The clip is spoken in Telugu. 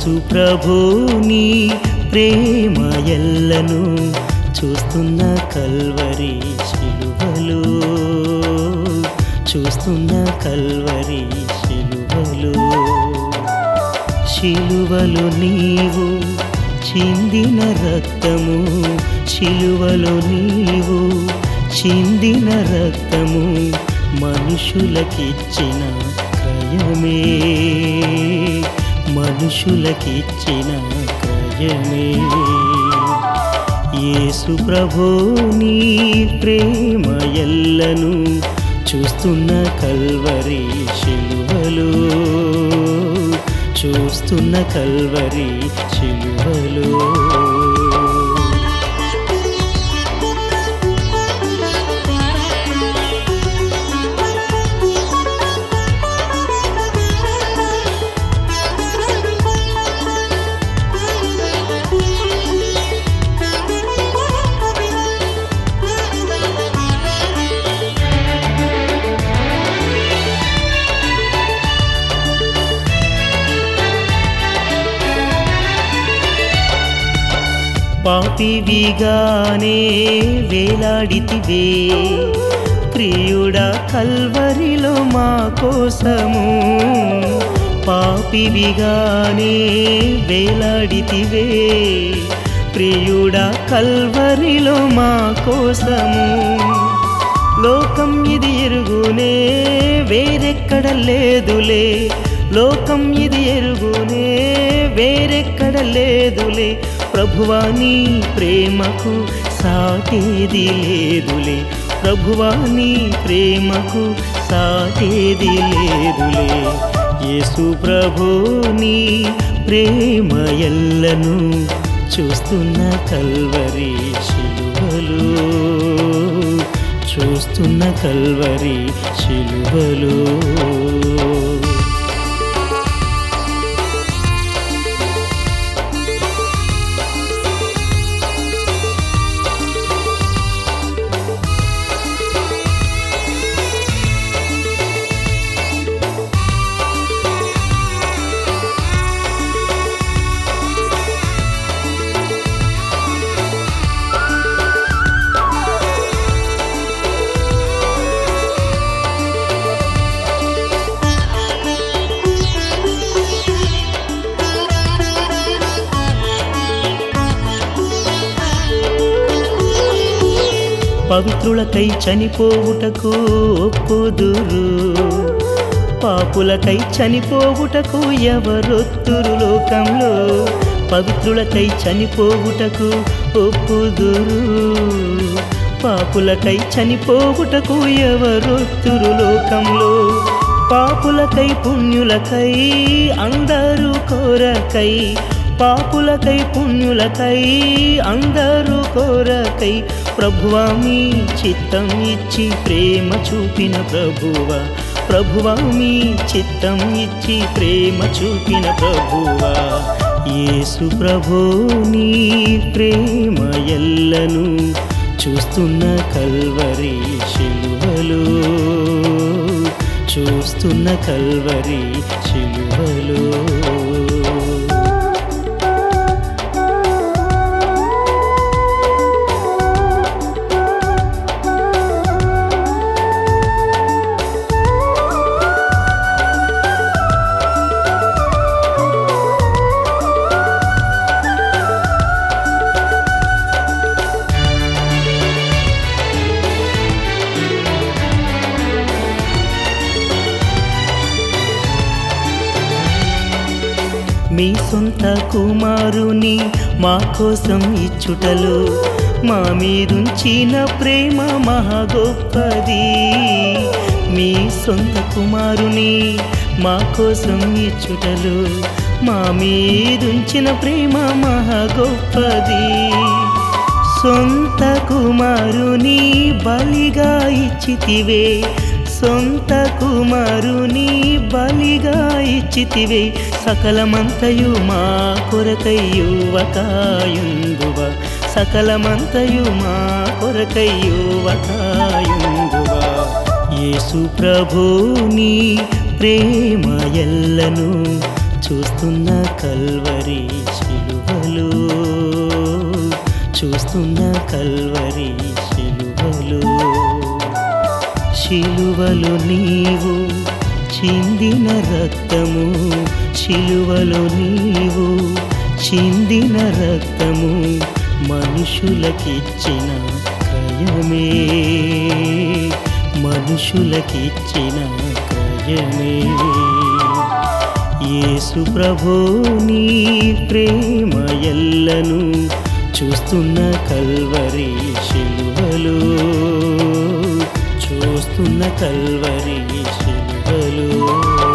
యేసు ప్రభుని ప్రేమ ఎల్లను చూస్తున్న కల్వరి శిలువలు చూస్తున్న కల్వరి శిలువలు శిలువలు నీవు చిందిన రక్తము శిలువలు నీవు చిందిన రక్తము మనుషులకిచ్చిన క్రయమే మనుషులకిచ్చిన క్రయమే యేసు ప్రభుని ప్రేమ ఎల్లను చూస్తున్న కల్వరి శిలువలు చూస్తున్న కల్వరి శిలువలు పాపివిగానే వేలాడితివే ప్రియుడా కల్వరిలో మా కోసము పాపివిగానే వేలాడితివే ప్రియుడా కల్వరిలో మా కోసము లోకం ఇది ఎరుగునే వేరెక్కడ లేదులే లోకం ఇది ఎరుగునే వేరెక్కడ లేదులే ప్రభువాని ప్రేమకు సాటేది లేదులే ప్రభువాని ప్రేమకు సాటేది లేదులే యేసు ప్రభుని ప్రేమ ఎల్లను చూస్తున్న కల్వరి శిలువలు చూస్తున్న కల్వరి శిలువలు పవిత్రులకై చనిపోవుటకు ఒప్పుదురు పాపులకై చనిపోవుటకు ఎవరొత్తురు లోకంలో పవిత్రులకై చనిపోవుటకు ఒప్పుదురు పాపులకై చనిపోవుటకు ఎవరొత్తురు లోకంలో పాపులకై పుణ్యులకై అందరూ కోరకై పాపులకై పుణ్యులకై అందరూ కోరకై ప్రభువా మీ చిత్తం ఇచ్చి ప్రేమ చూపిన ప్రభువా ప్రభువా మీ చిత్తం ఇచ్చి ప్రేమ చూపిన ప్రభువా యేసు ప్రభుని ప్రేమ ఎల్లను చూస్తున్న కల్వరి శిలువలు చూస్తున్న కల్వరి శిలువలు మీ సొంత కుమారుని మా కోసం ఇచ్చుటలో మా మీదుంచిన ప్రేమ మహా గొప్పది మీ సొంత కుమారుని మా కోసం ఇచ్చుటలో మా మీదుంచిన ప్రేమ మహా గొప్పది సొంత కుమారుని బలిగా ఇచ్చితివే సొంత కుమారుని బలిగా ఇచ్చితివే సకలమంతయు మా కొరకయ్యువకాయుందువ సకలమంతయు మా కొరకయ్యువకాయుందువ యేసు ప్రభుని ప్రేమ ఎల్లను చూస్తున్న కల్వరి శిలువలు చూస్తున్న కల్వరి శిలువలు శిలువలు నీవు చిందిన రక్తము శిలువలు నీవు చిందిన రక్తము మనుషులకిచ్చిన క్రయమే మనుషులకిచ్చిన క్రయమే యేసు ప్రభో నీ ప్రేమ ఎల్లను చూస్తున్న కల్వరి శిలువలు చూస్తున్న కల్వరి శిలువలు